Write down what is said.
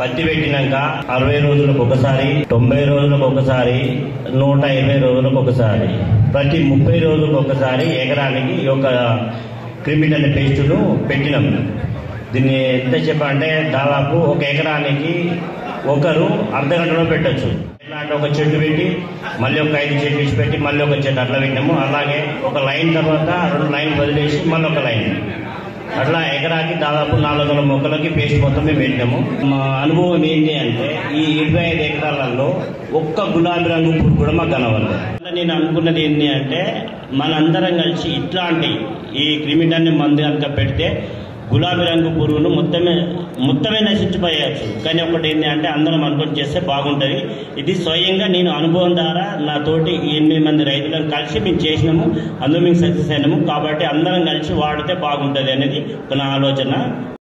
పత్తి పెట్టినాక అరవై రోజులకు ఒకసారి తొంభై రోజులకు ఒకసారి నూట ఇరవై రోజులకు ఒకసారి ప్రతి ముప్పై రోజులకు ఒకసారి ఎకరానికి ఈ యొక్క క్రిమిట్ అనే పేస్టును పెట్టినాం దీన్ని ఎంత చెప్పాలంటే దాదాపు ఒక ఎకరానికి ఒకరు అర్ధ గంటలో పెట్టచ్చు ఎట్లా అంటే ఒక చెట్టు పెట్టి మళ్ళీ ఒక ఐదు చెట్లు ఇచ్చి పెట్టి మళ్ళీ ఒక చెట్టు అట్లా పెట్టినాము అలాగే ఒక లైన్ తర్వాత రెండు లైన్ వదిలేసి మళ్ళీ ఒక లైన్ అట్లా ఎకరాకి దాదాపు నాలుగు వందల మొక్కలకి పేస్ట్ మొత్తం మేము పెట్టినాము మా అనుభవం ఏంటి అంటే ఈ ఇరవై ఐదు ఎకరాలలో ఒక్క గులాబీ రంగు పువ్వు కూడా మాకు కనవలేదు అంటే నేను అనుకున్నది ఏంటి అంటే మనందరం కలిసి ఇట్లాంటి ఈ క్రిమిటాన్ని మందు కనుక పెడితే గులాబీ రంగు పురుగును మొత్తమే మొత్తమే నశించిపోయచ్చు కానీ ఒకటి ఏంటి అంటే అందరం అనుకొని చేస్తే బాగుంటుంది ఇది స్వయంగా నేను అనుభవం ద్వారా నా తోటి ఎనిమిది మంది రైతులను కలిసి మేము చేసినాము అందులో మేము సక్సెస్ అయినాము కాబట్టి అందరం కలిసి వాడితే బాగుంటుంది అనేది ఒక నా ఆలోచన